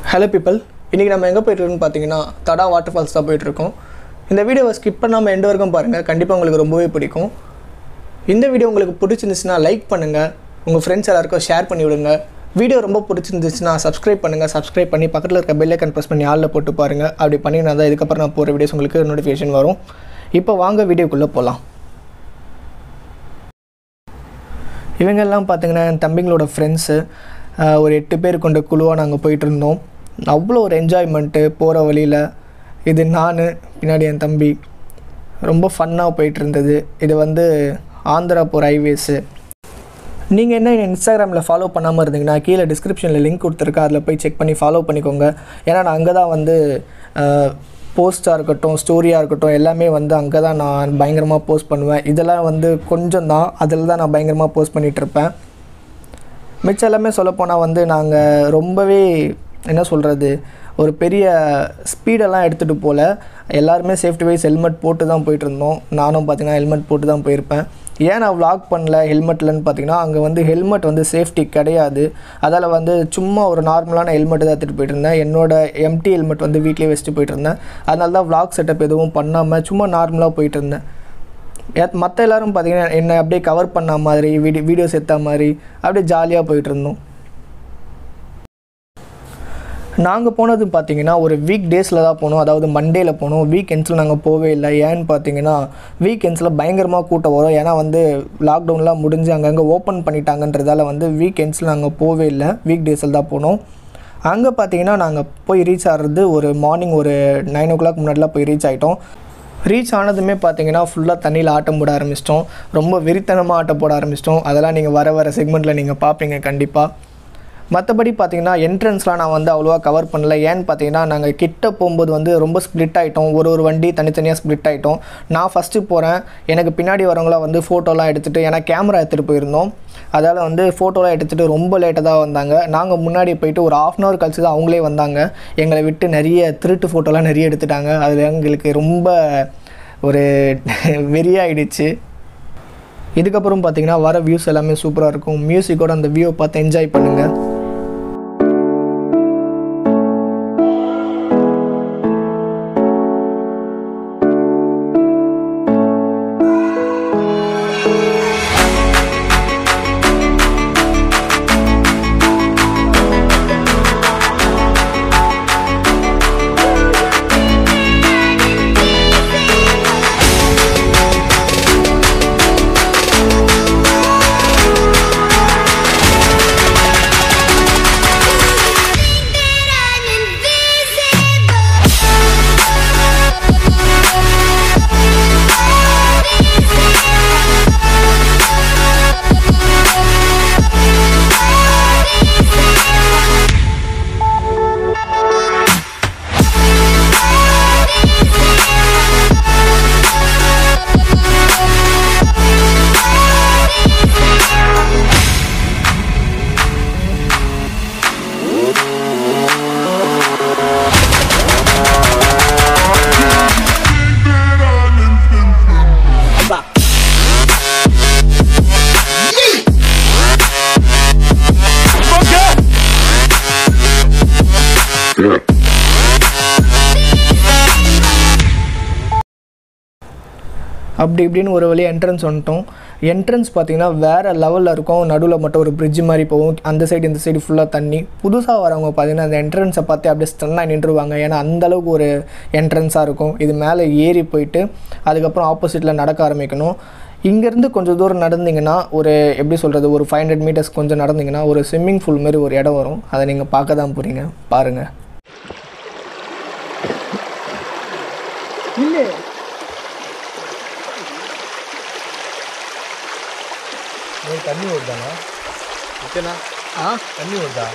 hello people இன்றைக்கி நம்ம எங்கே போயிட்டுருக்கோம்னு பார்த்தீங்கன்னா தடா வாட்டர் ஃபால்ஸ் தான் போயிட்டுருக்கோம் இந்த வீடியோவை ஸ்கிப் பண்ணாமல் எண்டு வரைக்கும் பாருங்கள் கண்டிப்பாக உங்களுக்கு ரொம்பவே பிடிக்கும் இந்த வீடியோ உங்களுக்கு பிடிச்சிருந்துச்சுன்னா லைக் பண்ணுங்கள் உங்கள் ஃப்ரெண்ட்ஸ் எல்லாருக்கும் ஷேர் பண்ணி விடுங்க வீடியோ ரொம்ப பிடிச்சிருந்துச்சுன்னா சப்ஸ்கிரைப் பண்ணுங்கள் சப்ஸ்கிரைப் பண்ணி பக்கத்தில் இருக்க பெல் ஐக்கன் ப்ரெஸ் பண்ணி ஆளில் போட்டு பாருங்கள் அப்படி பண்ணினா தான் இதுக்கப்புறம் நான் போகிற வீடியோஸ் உங்களுக்கு நோட்டிஃபிகேஷன் வரும் இப்போ வாங்க வீடியோக்குள்ளே போகலாம் இவங்கெல்லாம் பார்த்தீங்கன்னா என் தம்பிங்களோட ஃப்ரெண்ட்ஸு ஒரு எட்டு பேர் கொண்ட குழுவாக நாங்கள் போயிட்டு இருந்தோம் அவ்வளோ ஒரு என்ஜாய்மெண்ட்டு போகிற வழியில் இது நான் பின்னாடி என் தம்பி ரொம்ப ஃபன்னாக போயிட்டு இருந்தது இது வந்து ஆந்திரா போகிற ஹைவேஸு நீங்கள் என்ன இன்ஸ்டாகிராமில் ஃபாலோ பண்ணாமல் இருந்தீங்கன்னா கீழே டிஸ்கிரிப்ஷனில் லிங்க் கொடுத்துருக்கேன் அதில் போய் செக் பண்ணி ஃபாலோ பண்ணிக்கோங்க ஏன்னா நான் அங்கே தான் வந்து போஸ்ட்டாக இருக்கட்டும் ஸ்டோரியாக இருக்கட்டும் எல்லாமே வந்து அங்கே தான் நான் பயங்கரமாக போஸ்ட் பண்ணுவேன் இதெல்லாம் வந்து கொஞ்சம் தான் அதில் தான் நான் பயங்கரமாக போஸ்ட் பண்ணிகிட்ருப்பேன் மிச்சம் எல்லாமே சொல்லப்போனால் வந்து நாங்கள் ரொம்பவே என்ன சொல்கிறது ஒரு பெரிய ஸ்பீடெல்லாம் எடுத்துகிட்டு போகல எல்லாருமே சேஃப்டி வைஸ் ஹெல்மெட் போட்டு தான் போயிட்டு இருந்தோம் நானும் பார்த்தீங்கன்னா ஹெல்மெட் போட்டு தான் போயிருப்பேன் ஏன் நான் vlog பண்ணல ஹெல்மெட்லன்னு பார்த்தீங்கன்னா அங்கே வந்து ஹெல்மெட் வந்து சேஃப்டி கிடையாது அதால் வந்து சும்மா ஒரு நார்மலான ஹெல்மெட் தான் எடுத்துகிட்டு போயிட்டு இருந்தேன் என்னோட எம்டி ஹெல்மெட் வந்து வீட்லேயே வச்சுட்டு போயிட்டு இருந்தேன் அதனால தான் vlog செட்டப் எதுவும் பண்ணாமல் சும்மா நார்மலாக போயிட்டு இருந்தேன் மற்ற எல்லாரும் பார்த்தீங்கன்னா என்னை அப்படியே கவர் பண்ண மாதிரி வீடியோ வீடியோஸ் எடுத்த மாதிரி அப்படியே ஜாலியாக போயிட்டு இருந்தோம் நாங்கள் போனது பார்த்தீங்கன்னா ஒரு வீக் டேஸில் தான் போனோம் அதாவது மண்டேல போனோம் வீக்கெண்ட்ஸில் நாங்கள் போகவே இல்லை ஏன்னு பார்த்தீங்கன்னா வீக்கெண்ட்ஸில் பயங்கரமாக கூட்டம் வரும் ஏன்னா வந்து லாக்டவுன்லாம் முடிஞ்சு அங்கங்கே ஓப்பன் பண்ணிட்டாங்கன்றதால வந்து வீக்கெண்ட்ஸில் நாங்கள் போகவே இல்லை வீக் டேஸில் தான் போனோம் அங்கே பார்த்தீங்கன்னா நாங்கள் போய் ரீச் ஆகிறது ஒரு மார்னிங் ஒரு நைன் ஓ கிளாக் முன்னாடிலாம் போய் ரீச் ஆகிட்டோம் ரீச் ஆனதுமே பார்த்தீங்கன்னா ஃபுல்லாக தண்ணியில் ஆட்டம் போட ஆரம்பிச்சிட்டோம் ரொம்ப வெறித்தனமாக ஆட்டம் போட ஆரம்பிச்சிட்டோம் அதெல்லாம் நீங்கள் வர வர செக்மெண்ட்டில் நீங்கள் பார்ப்பீங்க கண்டிப்பாக மற்றபடி பார்த்தீங்கன்னா என்ட்ரன்ஸ்லாம் நான் வந்து அவ்வளோவா கவர் பண்ணல ஏன்னு பார்த்தீங்கன்னா நாங்கள் கிட்ட போகும்போது வந்து ரொம்ப ஸ்ப்ளிட் ஆகிட்டோம் ஒரு ஒரு வண்டி தனித்தனியாக ஸ்ப்ளிட் ஆகிட்டோம் நான் ஃபஸ்ட்டு போகிறேன் எனக்கு பின்னாடி வரவங்களாம் வந்து ஃபோட்டோலாம் எடுத்துகிட்டு ஏன்னா கேமரா எடுத்துகிட்டு போயிருந்தோம் அதால் வந்து ஃபோட்டோலாம் எடுத்துகிட்டு ரொம்ப லேட்டாக தான் வந்தாங்க நாங்கள் முன்னாடி போயிட்டு ஒரு ஆஃப் அன் ஹவர் கழிச்சு தான் அவங்களே வந்தாங்க எங்களை விட்டு நிறைய திருட்டு ஃபோட்டோலாம் நிறைய எடுத்துட்டாங்க அதில் எங்களுக்கு ரொம்ப ஒரு வெறியாயிடுச்சு இதுக்கப்புறம் பார்த்தீங்கன்னா வர வியூஸ் எல்லாமே சூப்பராக இருக்கும் மியூசிக்கோட அந்த வியூவை பார்த்து என்ஜாய் பண்ணுங்கள் அப்படி இப்படின்னு ஒரு வழியாக என்ட்ரன்ஸ் வந்துட்டோம் என்ட்ரன்ஸ் பார்த்தீங்கன்னா வேறு லெவலில் இருக்கும் நடுவில் மட்டும் ஒரு பிரிட்ஜ் மாதிரி போகும் அந்த சைடு இந்த சைடு ஃபுல்லாக தண்ணி புதுசாக வரவங்க பார்த்தீங்கன்னா அந்த என்ட்ரன்ஸை பார்த்து அப்படியே ஸ்டன்னாக நின்றுவாங்க ஏன்னா அந்தளவுக்கு ஒரு என்ட்ரன்ஸாக இருக்கும் இது மேலே ஏறி போயிட்டு அதுக்கப்புறம் ஆப்போசிட்டில் நடக்க ஆரம்பிக்கணும் இங்கேருந்து கொஞ்சம் தூரம் நடந்தீங்கன்னா ஒரு எப்படி சொல்கிறது ஒரு ஃபைவ் ஹண்ட்ரட் மீட்டர்ஸ் கொஞ்சம் நடந்தீங்கன்னா ஒரு ஸ்விம்மிங் பூல் மாதிரி ஒரு இடம் வரும் அதை நீங்கள் பார்க்க தான் போகிறீங்க பாருங்கள் இல்லை தண்ணி வருதாண்ணா ஓகேண்ணா ஆ தண்ணி வருதா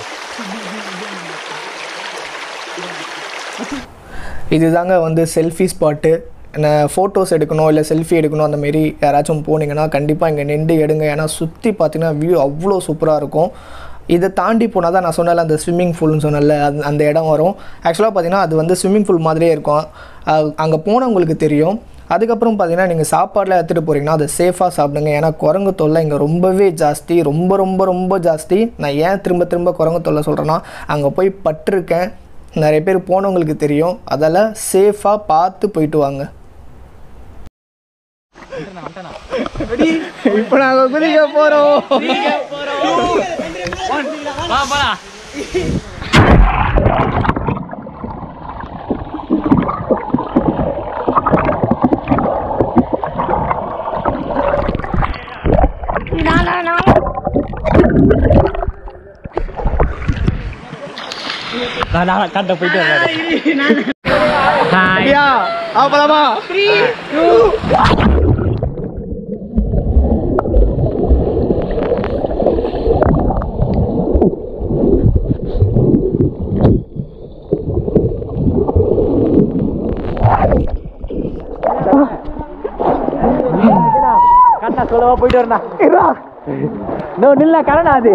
இதுதாங்க வந்து செல்ஃபி ஸ்பாட்டு ஃபோட்டோஸ் எடுக்கணும் இல்லை செல்ஃபி எடுக்கணும் அந்த மாரி யாராச்சும் போனீங்கன்னா கண்டிப்பாக இங்கே நின்று எடுங்க ஏன்னா சுற்றி பார்த்தீங்கன்னா வியூ அவ்வளோ சூப்பராக இருக்கும் இதை தாண்டி போனால் தான் நான் சொன்னல அந்த ஸ்விம்மிங் பூல்னு சொன்னல அந்த அந்த இடம் வரும் ஆக்சுவலாக பார்த்தீங்கன்னா அது வந்து ஸ்விம்மிங் பூல் மாதிரியே இருக்கும் அங்கே போனவங்களுக்கு தெரியும் அதுக்கப்புறம் பார்த்தீங்கன்னா நீங்கள் சாப்பாடில் எடுத்துகிட்டு போகிறீங்கன்னா அதை சேஃபாக சாப்பிடுங்க ஏன்னா குரங்கு தொல்லை இங்கே ரொம்பவே ஜாஸ்தி ரொம்ப ரொம்ப ரொம்ப ஜாஸ்தி நான் ஏன் திரும்ப திரும்ப குரங்கு தொல்லை சொல்கிறேன்னா அங்கே போய் பட்டிருக்கேன் நிறைய பேர் போனவங்களுக்கு தெரியும் அதெல்லாம் சேஃபாக பார்த்து போயிட்டு வாங்க இப்போ நாங்கள் குதிக்க போகிறோம் வா போலாம் நான் நான் கட்ட போயிட்டு வரேன் ஹாய் ஐயா அப்பலாமா கரெக்டா சொல்லவா போயிட்டு வரேன் நோ நில்ல கரணா அது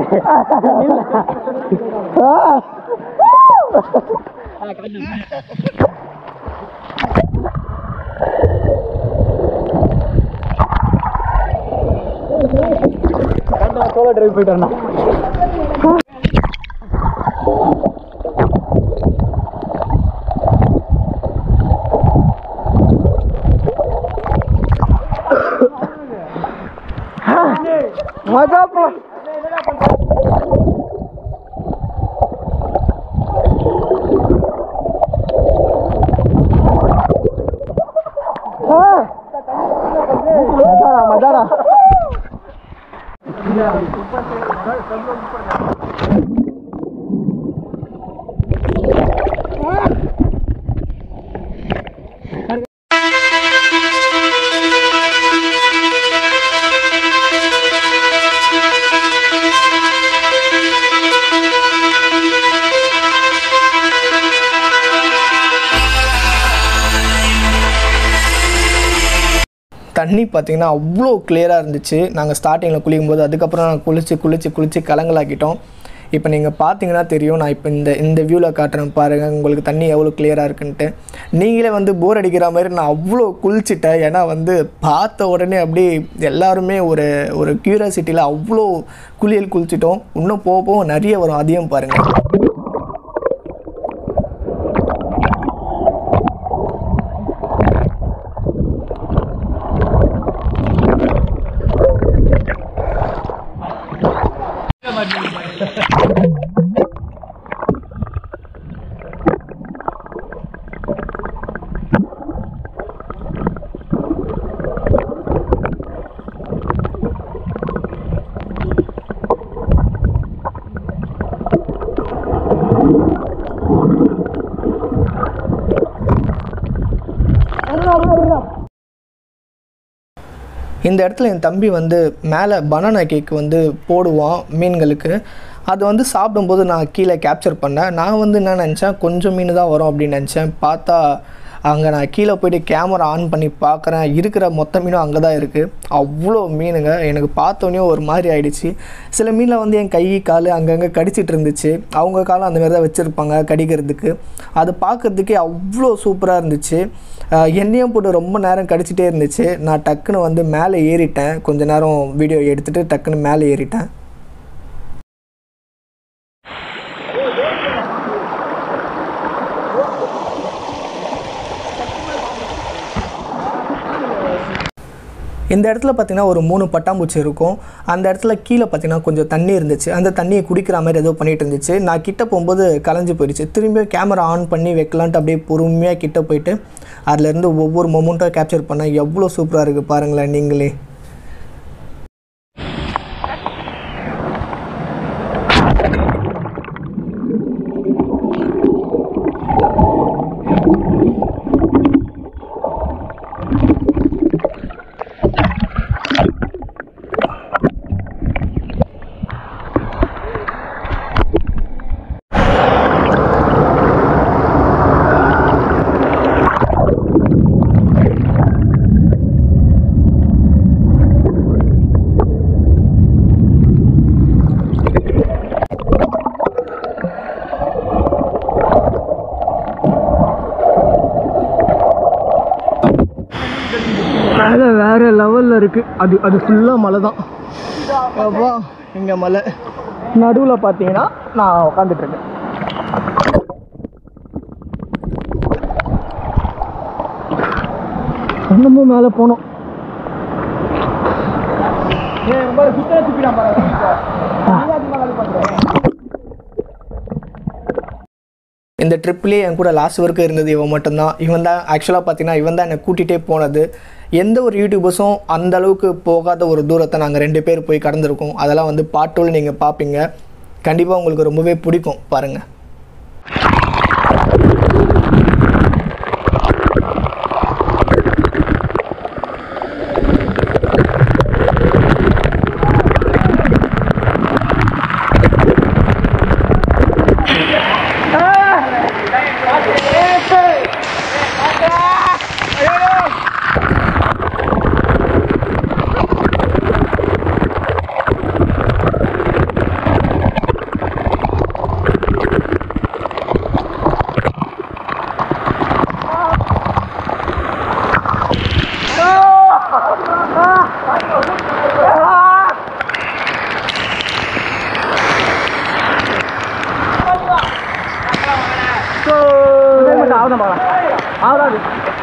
சோலோ டிரைவ் போயிட்டு வரேன் மஜா போ மஜாடா மஜாடா தண்ணி பார்த்தீங்கன்னா அவ்வளோ கிளியராக இருந்துச்சு நாங்கள் ஸ்டார்டிங்கில் குளிக்கும்போது அதுக்கப்புறம் நாங்கள் குளிச்சு குளிச்சு குளிச்சு கலங்கலாக்கிட்டோம் இப்போ நீங்கள் பார்த்தீங்கன்னா தெரியும் நான் இப்போ இந்த இந்த வியூவில் காட்டுறேன் பாருங்கள் உங்களுக்கு தண்ணி எவ்வளோ கிளியராக இருக்குன்ட்டு நீங்களே வந்து போர் அடிக்கிற மாதிரி நான் அவ்வளோ குளிச்சிட்டேன் ஏன்னா வந்து பார்த்த உடனே அப்படியே எல்லாருமே ஒரு ஒரு க்யூரியாசிட்டியில் அவ்வளோ குளியல் குளிச்சிட்டோம் இன்னும் போக போக நிறைய வரும் அதையும் பாருங்கள் இந்த இடத்துல என் தம்பி வந்து மேலே பனானா கேக் வந்து போடுவான் மீன்களுக்கு அது வந்து சாப்பிடும்போது நான் கீழே கேப்சர் பண்ணேன் நான் வந்து என்ன நினச்சேன் கொஞ்சம் மீன் தான் வரும் அப்படின்னு நினச்சேன் பார்த்தா அங்கே நான் கீழே போயிட்டு கேமரா ஆன் பண்ணி பார்க்குறேன் இருக்கிற மொத்த மீனும் அங்கே தான் இருக்குது அவ்வளோ மீனுங்க எனக்கு பார்த்தோன்னே ஒரு மாதிரி ஆயிடுச்சு சில மீனில் வந்து என் கை கால் அங்கங்கே கடிச்சிட்டு இருந்துச்சு அவங்க காலம் அந்த மாதிரி தான் வச்சுருப்பாங்க கடிக்கிறதுக்கு அது பார்க்குறதுக்கே அவ்வளோ சூப்பராக இருந்துச்சு ஆஹ் என்னையும் போட்டு ரொம்ப நேரம் கடிச்சிட்டே இருந்துச்சு நான் டக்குன்னு வந்து மேலே ஏறிட்டேன் கொஞ்ச நேரம் வீடியோ எடுத்துகிட்டு டக்குன்னு மேலே ஏறிட்டேன் இந்த இடத்துல பார்த்தீங்கன்னா ஒரு மூணு பட்டாம்பூச்சி இருக்கும் அந்த இடத்துல கீழே பார்த்தீங்கன்னா கொஞ்சம் தண்ணி இருந்துச்சு அந்த தண்ணியை குடிக்கிற மாதிரி ஏதோ பண்ணிட்டு இருந்துச்சு நான் கிட்ட போகும்போது கலைஞ்சு போயிடுச்சு திரும்பியும் கேமரா ஆன் பண்ணி வைக்கலான்ட்டு அப்படியே பொறுமையாக கிட்ட போயிட்டு அதுலேருந்து ஒவ்வொரு மொமெண்ட்டாக கேப்சர் பண்ணேன் எவ்வளோ சூப்பராக இருக்குது பாருங்களேன் நீங்களே மலை வேறு லெவலில் இருக்குது அது அது ஃபுல்லாக மலை தான் அப்பா இங்கே மலை நடுவில் பார்த்தீங்கன்னா நான் உட்காந்துட்ருக்கேன் இன்னமும் மேலே போனோம் இந்த ட்ரிப்லேயே என் கூட லாஸ்ட் வரைக்கும் இருந்தது இவன் மட்டும்தான் இவன் தான் ஆக்சுவலாக பார்த்தீங்கன்னா இவன் தான் என்னை கூட்டிகிட்டே போனது எந்த ஒரு யூடியூபர்ஸும் அந்த அளவுக்கு போகாத ஒரு தூரத்தை நாங்கள் ரெண்டு பேர் போய் கடந்திருக்கோம் அதெல்லாம் வந்து பாட்டோல் நீங்கள் பார்ப்பீங்க கண்டிப்பாக உங்களுக்கு ரொம்பவே பிடிக்கும் பாருங்கள் ஆகுதான் பார்க்கலாம் ஆகுதாது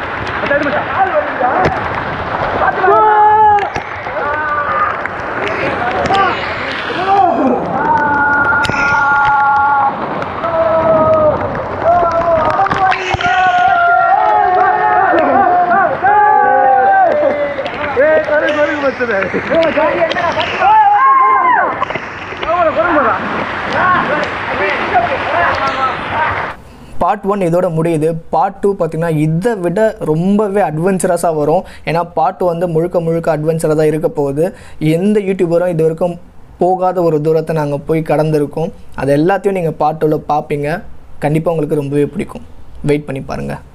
பார்ட் ஒன் இதோட முடியுது பார்ட் டூ பார்த்தீங்கன்னா இதை விட ரொம்பவே அட்வென்ச்சரஸாக வரும் ஏன்னா பார்ட் வந்து முழுக்க முழுக்க அட்வென்ச்சராக தான் இருக்க போகுது எந்த யூடியூபரும் இது வரைக்கும் போகாத ஒரு தூரத்தை நாங்கள் போய் கடந்திருக்கோம் அது எல்லாத்தையும் நீங்கள் பார்ட் டூவில் பார்ப்பீங்க கண்டிப்பாக உங்களுக்கு ரொம்பவே பிடிக்கும் வெயிட் பண்ணி பாருங்கள்